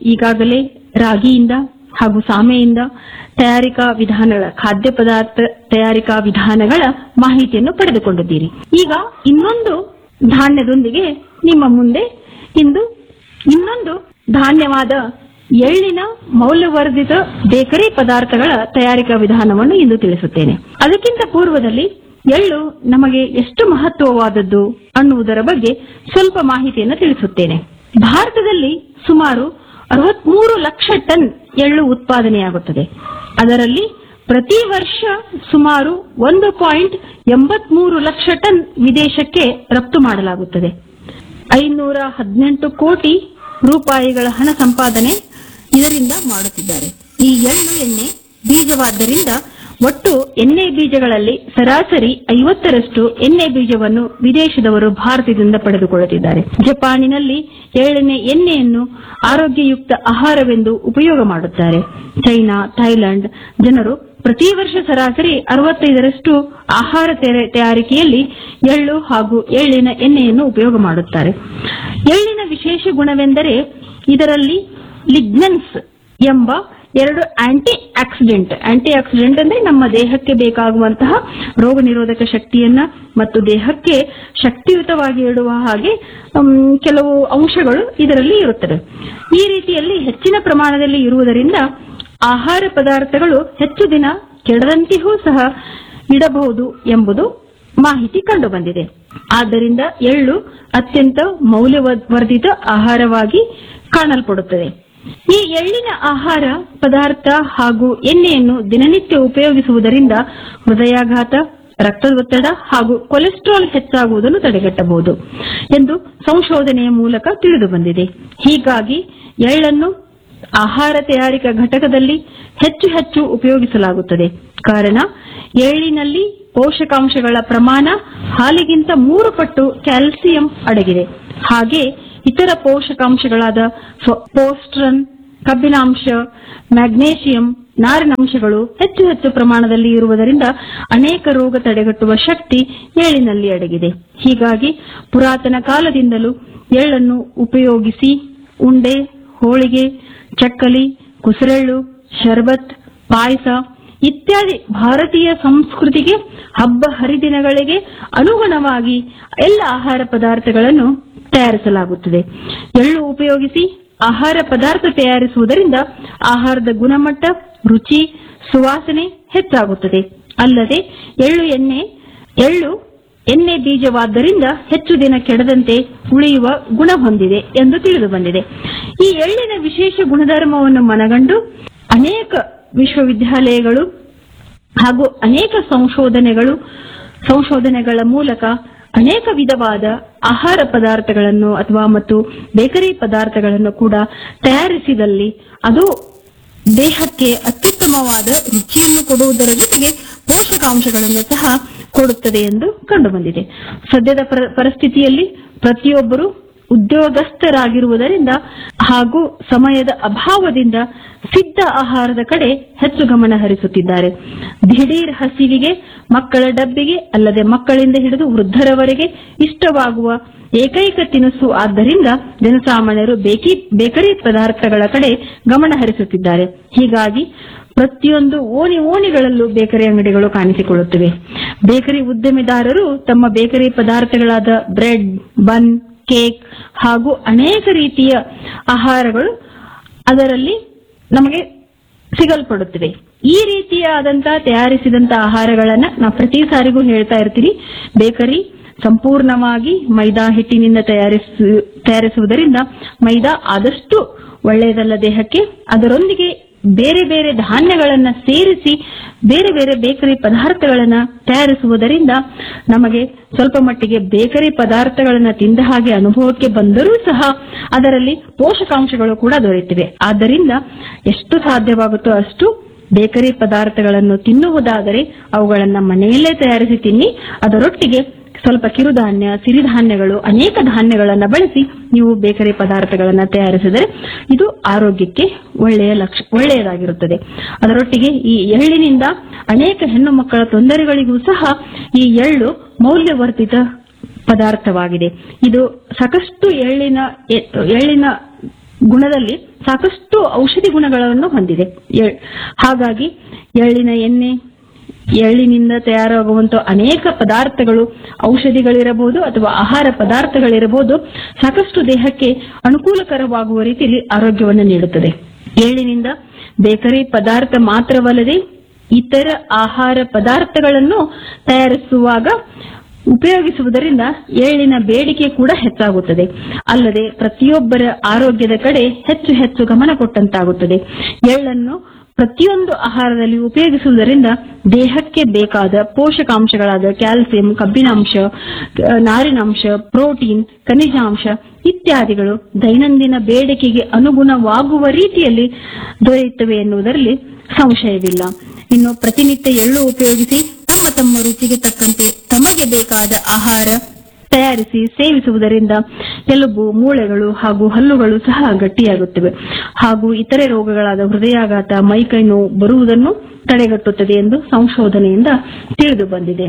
ಈಗಾಗಲೇ ರಾಗಿಯಿಂದ ಹಾಗೂ ಸಾಮೆಯಿಂದ ತಯಾರಿಕಾ ವಿಧಾನಗಳ ಖಾದ್ಯ ಪದಾರ್ಥ ತಯಾರಿಕಾ ವಿಧಾನಗಳ ಮಾಹಿತಿಯನ್ನು ಪಡೆದುಕೊಂಡಿದ್ದೀರಿ ಈಗ ಇನ್ನೊಂದು ಧಾನ್ಯದೊಂದಿಗೆ ನಿಮ್ಮ ಮುಂದೆ ಇಂದು ಇನ್ನೊಂದು ಧಾನ್ಯವಾದ ಎಳ್ಳಿನ ಮೌಲ್ಯವರ್ಧಿತ ಬೇಕರಿ ಪದಾರ್ಥಗಳ ತಯಾರಿಕಾ ವಿಧಾನವನ್ನು ಇಂದು ತಿಳಿಸುತ್ತೇನೆ ಅದಕ್ಕಿಂತ ಪೂರ್ವದಲ್ಲಿ ಎಳ್ಳು ನಮಗೆ ಎಷ್ಟು ಮಹತ್ವವಾದದ್ದು ಅನ್ನುವುದರ ಬಗ್ಗೆ ಸ್ವಲ್ಪ ಮಾಹಿತಿಯನ್ನು ತಿಳಿಸುತ್ತೇನೆ ಭಾರತದಲ್ಲಿ ಸುಮಾರು ಅರವತ್ಮೂರು ಲಕ್ಷ ಟನ್ ಎಳ್ಳು ಉತ್ಪಾದನೆಯಾಗುತ್ತದೆ ಅದರಲ್ಲಿ ಪ್ರತಿ ವರ್ಷ ಸುಮಾರು ಒಂದು ಪಾಯಿಂಟ್ ಎಂಬತ್ಮೂರು ಲಕ್ಷ ಟನ್ ವಿದೇಶಕ್ಕೆ ರಫ್ತು ಮಾಡಲಾಗುತ್ತದೆ ಐನೂರ ಹದಿನೆಂಟು ಕೋಟಿ ರೂಪಾಯಿಗಳ ಹಣ ಸಂಪಾದನೆ ಇದರಿಂದ ಮಾಡುತ್ತಿದ್ದಾರೆ ಈ ಎಳ್ಳು ಎಣ್ಣೆ ಬೀಜವಾದ್ದರಿಂದ ಒಟ್ಟು ಎಣ್ಣೆ ಬೀಜಗಳಲ್ಲಿ ಸರಾಸರಿ ಐವತ್ತರಷ್ಟು ಎಣ್ಣೆ ಬೀಜವನ್ನು ವಿದೇಶದವರು ಭಾರತದಿಂದ ಪಡೆದುಕೊಳ್ಳುತ್ತಿದ್ದಾರೆ ಜಪಾನಿನಲ್ಲಿ ಎಳ್ಳೆಣ್ಣೆ ಎಣ್ಣೆಯನ್ನು ಆರೋಗ್ಯಯುಕ್ತ ಆಹಾರವೆಂದು ಉಪಯೋಗ ಮಾಡುತ್ತಾರೆ ಚೈನಾ ಥೈಲ್ಯಾಂಡ್ ಜನರು ಪ್ರತಿ ವರ್ಷ ಸರಾಸರಿ ಅರವತ್ತೈದರಷ್ಟು ಆಹಾರ ತೆರೆ- ತಯಾರಿಕೆಯಲ್ಲಿ ಎಳ್ಳು ಹಾಗೂ ಎಳ್ಳಿನ ಎಣ್ಣೆಯನ್ನು ಉಪಯೋಗ ಮಾಡುತ್ತಾರೆ ಎಳ್ಳಿನ ವಿಶೇಷ ಗುಣವೆಂದರೆ ಇದರಲ್ಲಿ ಲಿಗ್ನನ್ಸ್ ಎಂಬ ಎರಡು ಆಂಟಿ ಆಕ್ಸಿಡೆಂಟ್ ಆಂಟಿ ಆಕ್ಸಿಡೆಂಟ್ ಅಂದ್ರೆ ನಮ್ಮ ದೇಹಕ್ಕೆ ಬೇಕಾಗುವಂತಹ ರೋಗ ನಿರೋಧಕ ಶಕ್ತಿಯನ್ನ ಮತ್ತು ದೇಹಕ್ಕೆ ಶಕ್ತಿಯುತವಾಗಿ ಇಡುವ ಹಾಗೆ ಮ್, ಕೆಲವು ಅಂಶಗಳು ಇದರಲ್ಲಿ ಇರುತ್ತವೆ ಈ ರೀತಿಯಲ್ಲಿ ಹೆಚ್ಚಿನ ಪ್ರಮಾಣದಲ್ಲಿ ಇರುವುದರಿಂದ ಆಹಾರ ಪದಾರ್ಥಗಳು ಹೆಚ್ಚು ದಿನ ಕೆಡದಂತೆಯೂ ಸಹ ಇಡಬಹುದು ಎಂಬುದು ಮಾಹಿತಿ ಕಂಡು ಬಂದಿದೆ ಆದ್ದರಿಂದ ಎಳ್ಳು ಅತ್ಯಂತ ಮೌಲ್ಯವರ್ಧಿತ ಆಹಾರವಾಗಿ ಕಾಣಲ್ಪಡುತ್ತದೆ ಈ ಎಳ್ಳಿನ ಆಹಾರ ಪದಾರ್ಥ ಹಾಗೂ ಎಣ್ಣೆಯನ್ನು ದಿನನಿತ್ಯ ಉಪಯೋಗಿಸುವುದರಿಂದ ಹೃದಯಾಘಾತ ರಕ್ತದೊತ್ತಡ ಹಾಗೂ ಕೊಲೆಸ್ಟ್ರಾಲ್ ಹೆಚ್ಚಾಗುವುದನ್ನು ತಡೆಗಟ್ಟಬಹುದು ಎಂದು ಸಂಶೋಧನೆಯ ಮೂಲಕ ತಿಳಿದು ಬಂದಿದೆ ಹೀಗಾಗಿ ಎಳ್ಳನ್ನು ಆಹಾರ ತಯಾರಿಕಾ ಘಟಕದಲ್ಲಿ ಹೆಚ್ಚು ಹೆಚ್ಚು ಉಪಯೋಗಿಸಲಾಗುತ್ತದೆ ಕಾರಣ ಎಳ್ಳಿನಲ್ಲಿ ಪೋಷಕಾಂಶಗಳ ಪ್ರಮಾಣ ಹಾಲಿಗಿಂತ ಮೂರು ಪಟ್ಟು ಕ್ಯಾಲ್ಸಿಯಂ ಅಡಗಿದೆ ಹಾಗೆ ಇತರ ಪೋಷಕಾಂಶಗಳಾದ ಫ- ಪೋಸ್ಟ್ರನ್ ಕಬ್ಬಿನಾಂಶ ಮ್ಯಾಗ್ನೇಷಿಯಂ ನಾರಿನಂಶಗಳು ಹೆಚ್ಚು ಹೆಚ್ಚು ಪ್ರಮಾಣದಲ್ಲಿ ಇರುವುದರಿಂದ ಅನೇಕ ರೋಗ ತಡೆಗಟ್ಟುವ ಶಕ್ತಿ ಎಳ್ಳಿನಲ್ಲಿ ಅಡಗಿದೆ ಹೀಗಾಗಿ ಪುರಾತನ ಕಾಲದಿಂದಲೂ ಎಳ್ಳನ್ನು ಉಪಯೋಗಿಸಿ ಉಂಡೆ ಹೋಳಿಗೆ ಚಕ್ಕಲಿ ಕುಸರೆಳ್ಳು ಶರ್ಬತ್ ಪಾಯಸ ಇತ್ಯಾದಿ ಭಾರತೀಯ ಸಂಸ್ಕೃತಿಗೆ ಹಬ್ಬ ಹರಿದಿನಗಳಿಗೆ ಅನುಗುಣವಾಗಿ ಎಲ್ಲ ಆಹಾರ ಪದಾರ್ಥಗಳನ್ನು ತಯಾರಿಸಲಾಗುತ್ತದೆ ಎಳ್ಳು ಉಪಯೋಗಿಸಿ ಆಹಾರ ಪದಾರ್ಥ ತಯಾರಿಸುವುದರಿಂದ ಆಹಾರದ ಗುಣಮಟ್ಟ ರುಚಿ ಸುವಾಸನೆ ಹೆಚ್ಚಾಗುತ್ತದೆ ಅಲ್ಲದೆ ಎಳ್ಳು ಎಣ್ಣೆ ಎಳ್ಳು ಎಣ್ಣೆ ಬೀಜವಾದ್ದರಿಂದ ಹೆಚ್ಚು ದಿನ ಕೆಡದಂತೆ ಉಳಿಯುವ ಗುಣ ಹೊಂದಿದೆ ಎಂದು ತಿಳಿದು ಬಂದಿದೆ ಈ ಎಳ್ಳಿನ ವಿಶೇಷ ಗುಣಧರ್ಮವನ್ನು ಮನಗಂಡು ಅನೇಕ ವಿಶ್ವವಿದ್ಯಾಲಯಗಳು ಹಾಗೂ ಅನೇಕ ಸಂಶೋಧನೆಗಳು ಸಂಶೋಧನೆಗಳ ಮೂಲಕ ಅನೇಕ ವಿಧವಾದ ಆಹಾರ ಪದಾರ್ಥಗಳನ್ನು ಅಥವಾ ಮತ್ತು ಬೇಕರಿ ಪದಾರ್ಥಗಳನ್ನು ಕೂಡ ತಯಾರಿಸಿದಲ್ಲಿ ಅದು ದೇಹಕ್ಕೆ ಅತ್ಯುತ್ತಮವಾದ ರುಚಿಯನ್ನು ಕೊಡುವುದರ ಜೊತೆಗೆ ಪೋಷಕಾಂಶಗಳನ್ನು ಸಹ ಕೊಡುತ್ತದೆ ಎಂದು ಕಂಡುಬಂದಿದೆ ಸದ್ಯದ ಪರ- ಪರಿಸ್ಥಿತಿಯಲ್ಲಿ ಪ್ರತಿಯೊಬ್ಬರು ಉದ್ಯೋಗಸ್ಥರಾಗಿರುವುದರಿಂದ ಹಾಗೂ ಸಮಯದ ಅಭಾವದಿಂದ ಸಿದ್ಧ ಆಹಾರದ ಕಡೆ ಹೆಚ್ಚು ಗಮನ ಹರಿಸುತ್ತಿದ್ದಾರೆ ದಿಢೀರ್ ಹಸಿವಿಗೆ ಮಕ್ಕಳ ಡಬ್ಬಿಗೆ ಅಲ್ಲದೆ ಮಕ್ಕಳಿಂದ ಹಿಡಿದು ವೃದ್ಧರವರೆಗೆ ಇಷ್ಟವಾಗುವ ಏಕೈಕ ತಿನಿಸು ಆದ್ದರಿಂದ ಜನಸಾಮಾನ್ಯರು ಬೇಕಿ ಬೇಕರಿ ಪದಾರ್ಥಗಳ ಕಡೆ ಗಮನ ಹರಿಸುತ್ತಿದ್ದಾರೆ ಹೀಗಾಗಿ ಪ್ರತಿಯೊಂದು ಓಣಿ ಓಣಿಗಳಲ್ಲೂ ಬೇಕರಿ ಅಂಗಡಿಗಳು ಕಾಣಿಸಿಕೊಳ್ಳುತ್ತಿವೆ ಬೇಕರಿ ಉದ್ಯಮಿದಾರರು ತಮ್ಮ ಬೇಕರಿ ಪದಾರ್ಥಗಳಾದ ಬ್ರೆಡ್ ಬನ್ ಕೇಕ್ ಹಾಗೂ ಅನೇಕ ರೀತಿಯ ಆಹಾರಗಳು ಅದರಲ್ಲಿ ನಮಗೆ ಸಿಗಲ್ಪಡುತ್ತಿವೆ ಈ ರೀತಿಯಾದಂತಹ ತಯಾರಿಸಿದಂತ ಆಹಾರಗಳನ್ನ ನಾವು ಪ್ರತಿ ಸಾರಿಗೂ ಹೇಳ್ತಾ ಇರ್ತೀವಿ ಬೇಕರಿ ಸಂಪೂರ್ಣವಾಗಿ ಮೈದಾ ಹಿಟ್ಟಿನಿಂದ ತಯಾರಿಸು ತಯಾರಿಸುವುದರಿಂದ ಮೈದಾ ಆದಷ್ಟು ಒಳ್ಳೆಯದಲ್ಲ ದೇಹಕ್ಕೆ ಅದರೊಂದಿಗೆ ಬೇರೆ ಬೇರೆ ಧಾನ್ಯಗಳನ್ನ ಸೇರಿಸಿ ಬೇರೆ ಬೇರೆ ಬೇಕರಿ ಪದಾರ್ಥಗಳನ್ನ ತಯಾರಿಸುವುದರಿಂದ ನಮಗೆ ಸ್ವಲ್ಪ ಮಟ್ಟಿಗೆ ಬೇಕರಿ ಪದಾರ್ಥಗಳನ್ನ ತಿಂದ ಹಾಗೆ ಅನುಭವಕ್ಕೆ ಬಂದರೂ ಸಹ ಅದರಲ್ಲಿ ಪೋಷಕಾಂಶಗಳು ಕೂಡ ದೊರೆಯುತ್ತಿವೆ ಆದ್ದರಿಂದ ಎಷ್ಟು ಸಾಧ್ಯವಾಗುತ್ತೋ ಅಷ್ಟು ಬೇಕರಿ ಪದಾರ್ಥಗಳನ್ನು ತಿನ್ನುವುದಾದರೆ ಅವುಗಳನ್ನ ಮನೆಯಲ್ಲೇ ತಯಾರಿಸಿ ತಿನ್ನಿ ಅದರೊಟ್ಟಿಗೆ ಸ್ವಲ್ಪ ಕಿರುಧಾನ್ಯ ಸಿರಿಧಾನ್ಯಗಳು ಅನೇಕ ಧಾನ್ಯಗಳನ್ನ ಬಳಸಿ ನೀವು ಬೇಕರಿ ಪದಾರ್ಥಗಳನ್ನ ತಯಾರಿಸಿದರೆ ಇದು ಆರೋಗ್ಯಕ್ಕೆ ಒಳ್ಳೆಯ ಲಕ್ಷ ಒಳ್ಳೆಯದಾಗಿರುತ್ತದೆ ಅದರೊಟ್ಟಿಗೆ ಈ ಎಳ್ಳಿನಿಂದ ಅನೇಕ ಹೆಣ್ಣು ಮಕ್ಕಳ ತೊಂದರೆಗಳಿಗೂ ಸಹ ಈ ಎಳ್ಳು ಮೌಲ್ಯವರ್ಧಿತ ಪದಾರ್ಥವಾಗಿದೆ ಇದು ಸಾಕಷ್ಟು ಎಳ್ಳಿನ ಎ- ಎಳ್ಳಿನ ಗುಣದಲ್ಲಿ ಸಾಕಷ್ಟು ಔಷಧಿ ಗುಣಗಳನ್ನು ಹೊಂದಿದೆ ಎಳ್- ಹಾಗಾಗಿ ಎಳ್ಳಿನ ಎಣ್ಣೆ ಎಳ್ಳಿನಿಂದ ತಯಾರಾಗುವಂತ ಅನೇಕ ಪದಾರ್ಥಗಳು ಔಷಧಿಗಳಿರಬಹುದು ಅಥವಾ ಆಹಾರ ಪದಾರ್ಥಗಳಿರಬಹುದು ಸಾಕಷ್ಟು ದೇಹಕ್ಕೆ ಅನುಕೂಲಕರವಾಗುವ ರೀತಿಯಲ್ಲಿ ಆರೋಗ್ಯವನ್ನು ನೀಡುತ್ತದೆ ಎಳ್ಳಿನಿಂದ ಬೇಕರಿ ಪದಾರ್ಥ ಮಾತ್ರವಲ್ಲದೆ ಇತರ ಆಹಾರ ಪದಾರ್ಥಗಳನ್ನು ತಯಾರಿಸುವಾಗ ಉಪಯೋಗಿಸುವುದರಿಂದ ಎಳ್ಳಿನ ಬೇಡಿಕೆ ಕೂಡ ಹೆಚ್ಚಾಗುತ್ತದೆ ಅಲ್ಲದೆ ಪ್ರತಿಯೊಬ್ಬರ ಆರೋಗ್ಯದ ಕಡೆ ಹೆಚ್ಚು ಹೆಚ್ಚು ಗಮನ ಕೊಟ್ಟಂತಾಗುತ್ತದೆ ಎಳ್ಳನ್ನು ಪ್ರತಿಯೊಂದು ಆಹಾರದಲ್ಲಿ ಉಪಯೋಗಿಸುವುದರಿಂದ ದೇಹಕ್ಕೆ ಬೇಕಾದ ಪೋಷಕಾಂಶಗಳಾದ ಕ್ಯಾಲ್ಸಿಯಂ ಕಬ್ಬಿನಾಂಶ ಆ, ನಾರಿನಾಂಶ ಪ್ರೋಟೀನ್ ಖನಿಜಾಂಶ ಇತ್ಯಾದಿಗಳು ದೈನಂದಿನ ಬೇಡಿಕೆಗೆ ಅನುಗುಣವಾಗುವ ರೀತಿಯಲ್ಲಿ ದೊರೆಯುತ್ತವೆ ಎನ್ನುವುದರಲ್ಲಿ ಸಂಶಯವಿಲ್ಲ ಇನ್ನು ಪ್ರತಿನಿತ್ಯ ಎಳ್ಳು ಉಪಯೋಗಿಸಿ ತಮ್ಮ ತಮ್ಮ ರುಚಿಗೆ ತಕ್ಕಂತೆ ತಮಗೆ ಬೇಕಾದ ಆಹಾರ ತಯಾರಿಸಿ ಸೇವಿಸುವುದರಿಂದ ಎಲುಬು ಮೂಳೆಗಳು ಹಾಗೂ ಹಲ್ಲುಗಳು ಸಹ ಗಟ್ಟಿಯಾಗುತ್ತವೆ ಹಾಗೂ ಇತರೆ ರೋಗಗಳಾದ ಹೃದಯಾಘಾತ ಮೈಕೈ ನೋವು ಬರುವುದನ್ನು ತಡೆಗಟ್ಟುತ್ತದೆ ಎಂದು ಸಂಶೋಧನೆಯಿಂದ ತಿಳಿದು ಬಂದಿದೆ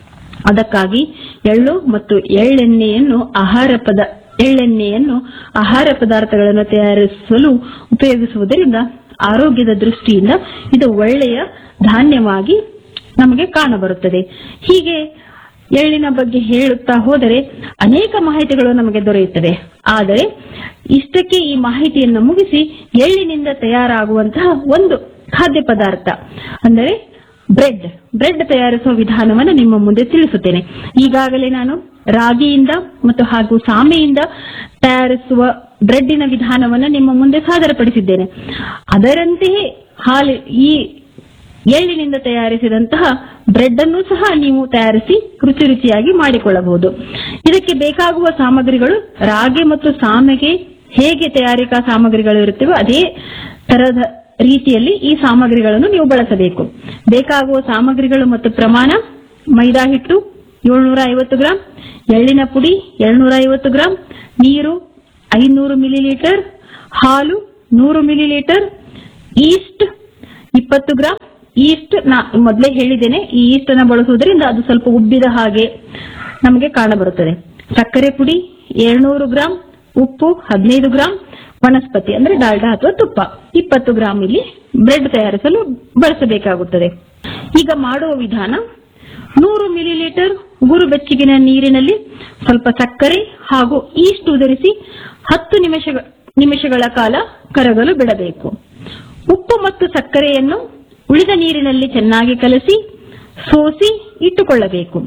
ಅದಕ್ಕಾಗಿ ಎಳ್ಳು ಮತ್ತು ಎಳ್ಳೆಣ್ಣೆಯನ್ನು ಆಹಾರ ಪದ ಎಳ್ಳೆಣ್ಣೆಯನ್ನು ಆಹಾರ ಪದಾರ್ಥಗಳನ್ನು ತಯಾರಿಸಲು ಉಪಯೋಗಿಸುವುದರಿಂದ ಆರೋಗ್ಯದ ದೃಷ್ಟಿಯಿಂದ ಇದು ಒಳ್ಳೆಯ ಧಾನ್ಯವಾಗಿ ನಮಗೆ ಕಾಣಬರುತ್ತದೆ ಹೀಗೆ ಎಳ್ಳಿನ ಬಗ್ಗೆ ಹೇಳುತ್ತಾ ಹೋದರೆ ಅನೇಕ ಮಾಹಿತಿಗಳು ನಮಗೆ ದೊರೆಯುತ್ತವೆ ಆದರೆ ಇಷ್ಟಕ್ಕೆ ಈ ಮಾಹಿತಿಯನ್ನು ಮುಗಿಸಿ ಎಳ್ಳಿನಿಂದ ತಯಾರಾಗುವಂತಹ ಒಂದು ಖಾದ್ಯ ಪದಾರ್ಥ ಅಂದರೆ ಬ್ರೆಡ್ ಬ್ರೆಡ್ ತಯಾರಿಸುವ ವಿಧಾನವನ್ನು ನಿಮ್ಮ ಮುಂದೆ ತಿಳಿಸುತ್ತೇನೆ ಈಗಾಗಲೇ ನಾನು ರಾಗಿಯಿಂದ ಮತ್ತು ಹಾಗೂ ಸಾಮೆಯಿಂದ ತಯಾರಿಸುವ ಬ್ರೆಡ್ಡಿನ ವಿಧಾನವನ್ನು ನಿಮ್ಮ ಮುಂದೆ ಸಾದರಪಡಿಸಿದ್ದೇನೆ ಅದರಂತೆಯೇ ಹಾಲು ಈ ಎಳ್ಳಿನಿಂದ ತಯಾರಿಸಿದಂತಹ ಬ್ರೆಡ್ ಅನ್ನು ಸಹ ನೀವು ತಯಾರಿಸಿ ರುಚಿ ರುಚಿಯಾಗಿ ಮಾಡಿಕೊಳ್ಳಬಹುದು ಇದಕ್ಕೆ ಬೇಕಾಗುವ ಸಾಮಗ್ರಿಗಳು ರಾಗಿ ಮತ್ತು ಸಾಮೆಗೆ ಹೇಗೆ ತಯಾರಿಕಾ ಸಾಮಗ್ರಿಗಳು ಇರುತ್ತವೆ ಅದೇ ತರದ ರೀತಿಯಲ್ಲಿ ಈ ಸಾಮಗ್ರಿಗಳನ್ನು ನೀವು ಬಳಸಬೇಕು ಬೇಕಾಗುವ ಸಾಮಗ್ರಿಗಳು ಮತ್ತು ಪ್ರಮಾಣ ಮೈದಾ ಹಿಟ್ಟು ಏಳ್ನೂರ ಐವತ್ತು ಗ್ರಾಂ ಎಳ್ಳಿನ ಪುಡಿ ಏಳ್ನೂರ ಐವತ್ತು ಗ್ರಾಂ ನೀರು ಐನೂರು ಮಿಲಿಲೀಟರ್ ಹಾಲು ನೂರು ಮಿಲಿಲೀಟರ್ ಈಸ್ಟ್ ಇಪ್ಪತ್ತು ಗ್ರಾಂ ಈಸ್ಟ್ ನಾ ಮೊದಲೇ ಹೇಳಿದ್ದೇನೆ ಈ ಈಸ್ಟ್ ಅನ್ನ ಬಳಸುವುದರಿಂದ ಅದು ಸ್ವಲ್ಪ ಉಬ್ಬಿದ ಹಾಗೆ ನಮಗೆ ಕಾಣಬರುತ್ತದೆ ಸಕ್ಕರೆ ಪುಡಿ ಏಳ್ನೂರು ಗ್ರಾಂ ಉಪ್ಪು ಹದಿನೈದು ಗ್ರಾಂ ವನಸ್ಪತಿ ಅಂದ್ರೆ ಡಾಲ್ಡಾ ಅಥವಾ ತುಪ್ಪ ಇಪ್ಪತ್ತು ಗ್ರಾಂ ಇಲ್ಲಿ ಬ್ರೆಡ್ ತಯಾರಿಸಲು ಬಳಸಬೇಕಾಗುತ್ತದೆ ಈಗ ಮಾಡುವ ವಿಧಾನ ನೂರು ಮಿಲಿಲೀಟರ್ ಉಗುರು ಬೆಚ್ಚಗಿನ ನೀರಿನಲ್ಲಿ ಸ್ವಲ್ಪ ಸಕ್ಕರೆ ಹಾಗೂ ಈಸ್ಟ್ ಉದರಿಸಿ ಹತ್ತು ನಿಮಿಷ ನಿಮಿಷಗಳ ಕಾಲ ಕರಗಲು ಬಿಡಬೇಕು ಉಪ್ಪು ಮತ್ತು ಸಕ್ಕರೆಯನ್ನು ಉಳಿದ ನೀರಿನಲ್ಲಿ ಚೆನ್ನಾಗಿ ಕಲಸಿ ಸೋಸಿ ಇಟ್ಟುಕೊಳ್ಳಬೇಕು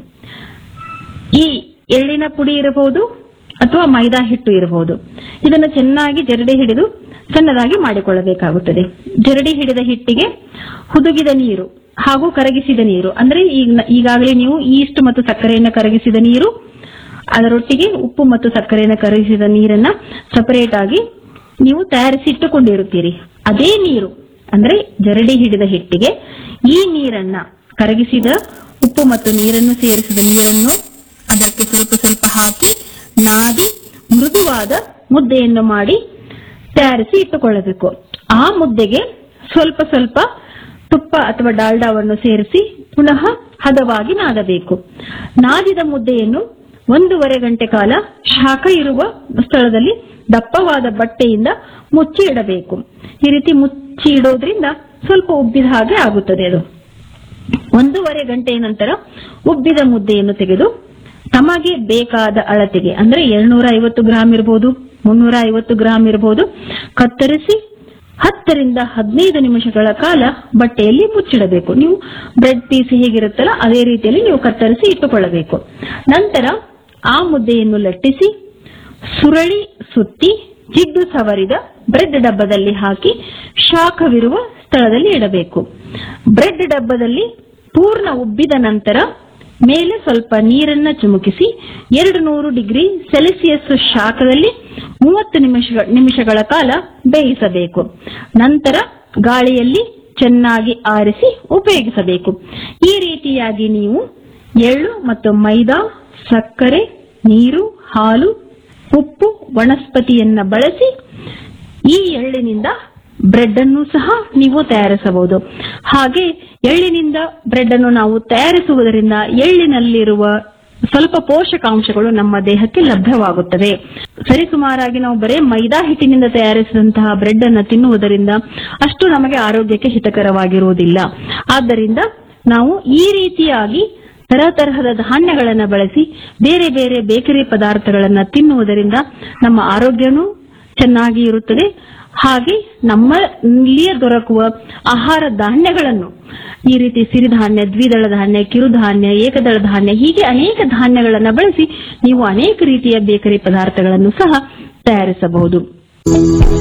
ಈ ಎಳ್ಳಿನ ಪುಡಿ ಇರಬಹುದು ಅಥವಾ ಮೈದಾ ಹಿಟ್ಟು ಇರಬಹುದು ಇದನ್ನು ಚೆನ್ನಾಗಿ ಜರಡಿ ಹಿಡಿದು ಸಣ್ಣದಾಗಿ ಮಾಡಿಕೊಳ್ಳಬೇಕಾಗುತ್ತದೆ ಜರಡಿ ಹಿಡಿದ ಹಿಟ್ಟಿಗೆ ಹುದುಗಿದ ನೀರು ಹಾಗೂ ಕರಗಿಸಿದ ನೀರು ಅಂದ್ರೆ ಈಗ ಈಗಾಗಲೇ ನೀವು ಈಸ್ಟ್ ಮತ್ತು ಸಕ್ಕರೆಯನ್ನು ಕರಗಿಸಿದ ನೀರು ಅದರೊಟ್ಟಿಗೆ ಉಪ್ಪು ಮತ್ತು ಸಕ್ಕರೆಯನ್ನು ಕರಗಿಸಿದ ನೀರನ್ನ ಸಪರೇಟ್ ಆಗಿ ನೀವು ತಯಾರಿಸಿ ಇಟ್ಟುಕೊಂಡಿರುತ್ತೀರಿ ಅದೇ ನೀರು ಅಂದ್ರೆ ಜರಡಿ ಹಿಡಿದ ಹಿಟ್ಟಿಗೆ ಈ ನೀರನ್ನ ಕರಗಿಸಿದ ಉಪ್ಪು ಮತ್ತು ನೀರನ್ನು ಸೇರಿಸಿದ ನೀರನ್ನು ಅದಕ್ಕೆ ಸ್ವಲ್ಪ ಸ್ವಲ್ಪ ಹಾಕಿ ನಾದಿ ಮೃದುವಾದ ಮುದ್ದೆಯನ್ನು ಮಾಡಿ ತಯಾರಿಸಿ ಇಟ್ಟುಕೊಳ್ಳಬೇಕು ಆ ಮುದ್ದೆಗೆ ಸ್ವಲ್ಪ ಸ್ವಲ್ಪ ತುಪ್ಪ ಅಥವಾ ಡಾಲ್ಡಾವನ್ನು ಸೇರಿಸಿ ಪುನಃ ಹದವಾಗಿ ನಾದಬೇಕು ನಾದಿದ ಮುದ್ದೆಯನ್ನು ಒಂದೂವರೆ ಗಂಟೆ ಕಾಲ ಶಾಖ ಇರುವ ಸ್ಥಳದಲ್ಲಿ ದಪ್ಪವಾದ ಬಟ್ಟೆಯಿಂದ ಮುಚ್ಚಿ ಇಡಬೇಕು ಈ ರೀತಿ ಮುಚ್ಚಿ ಇಡೋದ್ರಿಂದ ಸ್ವಲ್ಪ ಉಬ್ಬಿದ ಹಾಗೆ ಆಗುತ್ತದೆ ಅದು ಒಂದೂವರೆ ಗಂಟೆಯ ನಂತರ ಉಬ್ಬಿದ ಮುದ್ದೆಯನ್ನು ತೆಗೆದು ತಮಗೆ ಬೇಕಾದ ಅಳತೆಗೆ ಅಂದ್ರೆ ಏಳ್ನೂರ ಐವತ್ತು ಗ್ರಾಂ ಇರಬಹುದು ಮುನ್ನೂರ ಐವತ್ತು ಗ್ರಾಂ ಇರಬಹುದು ಕತ್ತರಿಸಿ ಹತ್ತರಿಂದ ಹದಿನೈದು ನಿಮಿಷಗಳ ಕಾಲ ಬಟ್ಟೆಯಲ್ಲಿ ಮುಚ್ಚಿಡಬೇಕು ನೀವು ಬ್ರೆಡ್ ಪೀಸ್ ಹೇಗಿರುತ್ತಲ್ಲ ಅದೇ ರೀತಿಯಲ್ಲಿ ನೀವು ಕತ್ತರಿಸಿ ಇಟ್ಟುಕೊಳ್ಳಬೇಕು ನಂತರ ಆ ಮುದ್ದೆಯನ್ನು ಲಟ್ಟಿಸಿ ಸುರಳಿ ಸುತ್ತಿ ಜಿಡ್ಡು ಸವರಿದ ಬ್ರೆಡ್ ಡಬ್ಬದಲ್ಲಿ ಹಾಕಿ ಶಾಖವಿರುವ ಸ್ಥಳದಲ್ಲಿ ಇಡಬೇಕು ಬ್ರೆಡ್ ಡಬ್ಬದಲ್ಲಿ ಪೂರ್ಣ ಉಬ್ಬಿದ ನಂತರ ಮೇಲೆ ಸ್ವಲ್ಪ ನೀರನ್ನ ಚಿಮುಕಿಸಿ ಎರಡು ನೂರು ಡಿಗ್ರಿ ಸೆಲ್ಸಿಯಸ್ ಶಾಖದಲ್ಲಿ ಮೂವತ್ತು ನಿಮಿಷ ನಿಮಿಷಗಳ ಕಾಲ ಬೇಯಿಸಬೇಕು ನಂತರ ಗಾಳಿಯಲ್ಲಿ ಚೆನ್ನಾಗಿ ಆರಿಸಿ ಉಪಯೋಗಿಸಬೇಕು ಈ ರೀತಿಯಾಗಿ ನೀವು ಎಳ್ಳು ಮತ್ತು ಮೈದಾ ಸಕ್ಕರೆ ನೀರು ಹಾಲು ಉಪ್ಪು ವನಸ್ಪತಿಯನ್ನ ಬಳಸಿ ಈ ಎಳ್ಳಿನಿಂದ ಬ್ರೆಡ್ ಅನ್ನು ಸಹ ನೀವು ತಯಾರಿಸಬಹುದು ಹಾಗೆ ಎಳ್ಳಿನಿಂದ ಬ್ರೆಡ್ ಅನ್ನು ನಾವು ತಯಾರಿಸುವುದರಿಂದ ಎಳ್ಳಿನಲ್ಲಿರುವ ಸ್ವಲ್ಪ ಪೋಷಕಾಂಶಗಳು ನಮ್ಮ ದೇಹಕ್ಕೆ ಲಭ್ಯವಾಗುತ್ತವೆ ಸರಿಸುಮಾರಾಗಿ ನಾವು ಬರೇ ಮೈದಾ ಹಿಟ್ಟಿನಿಂದ ತಯಾರಿಸಿದಂತಹ ಬ್ರೆಡ್ ಅನ್ನು ತಿನ್ನುವುದರಿಂದ ಅಷ್ಟು ನಮಗೆ ಆರೋಗ್ಯಕ್ಕೆ ಹಿತಕರವಾಗಿರುವುದಿಲ್ಲ ಆದ್ದರಿಂದ ನಾವು ಈ ರೀತಿಯಾಗಿ ತರತರಹದ ಧಾನ್ಯಗಳನ್ನು ಬಳಸಿ ಬೇರೆ ಬೇರೆ ಬೇಕರಿ ಪದಾರ್ಥಗಳನ್ನ ತಿನ್ನುವುದರಿಂದ ನಮ್ಮ ಆರೋಗ್ಯನೂ ಚೆನ್ನಾಗಿ ಇರುತ್ತದೆ ಹಾಗೆ ನಮ್ಮಲ್ಲಿಯೇ ದೊರಕುವ ಆಹಾರ ಧಾನ್ಯಗಳನ್ನು ಈ ರೀತಿ ಸಿರಿಧಾನ್ಯ ದ್ವಿದಳ ಧಾನ್ಯ ಕಿರುಧಾನ್ಯ ಏಕದಳ ಧಾನ್ಯ ಹೀಗೆ ಅನೇಕ ಧಾನ್ಯಗಳನ್ನು ಬಳಸಿ ನೀವು ಅನೇಕ ರೀತಿಯ ಬೇಕರಿ ಪದಾರ್ಥಗಳನ್ನು ಸಹ ತಯಾರಿಸಬಹುದು